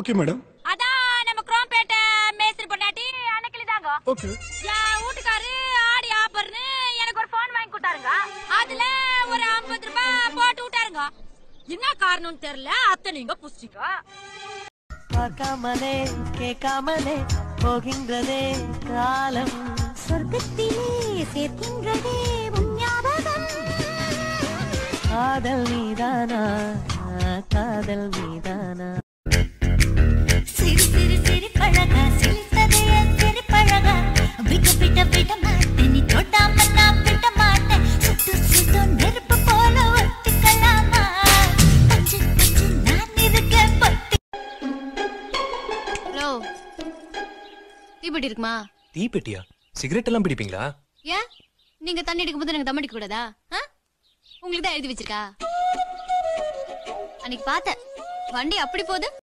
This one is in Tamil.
ஓகே மேடம் அதான் நம்ம குரோம்பேட்டை மேஸ்திரி பொண்டாட்டி அன்னைக்கு தாங்க ஓகே என் வீட்டுக்காரு ஆடி ஆப்பர்னு எனக்கு ஒரு போன் வாங்கி கொடுத்தாருங்க அதுல ஒரு ஐம்பது ரூபாய் போட்டு விட்டாருங்க என்ன காரணம்னு தெரியல அத்தை நீங்க புடிச்சிங்க பார்க்காமலே கேட்காமலே போகின்றதே காலம் சொர்க்கத்திலே சேர்க்கின்றதே உன் ஞாபகம் காதல் மீதானா காதல் மீதானா சிறு சிறு சிறு பழகா சிரித்ததே சிறு பழகா விட்டு விட்ட விட மாட்டேன் நீ தொடாம நான் விட மாட்டேன் சுட்டு சுட்டு நெருப்பு போல ஒட்டிக்கலாமா பஞ்சு பஞ்சு நான் இருக்கேன் பத்தி ஹலோ தீப்பெட்டி இருக்குமா தீப்பெட்டியா சிகரெட் எல்லாம் பிடிப்பீங்களா ஏன் நீங்க தண்ணி அடிக்கும் போது எனக்கு தம் அடிக்க கூடாதா ஆ? உங்களுக்கு தான் எழுதி வச்சிருக்கா அன்னைக்கு பார்த்தேன் வண்டி அப்படி போகுது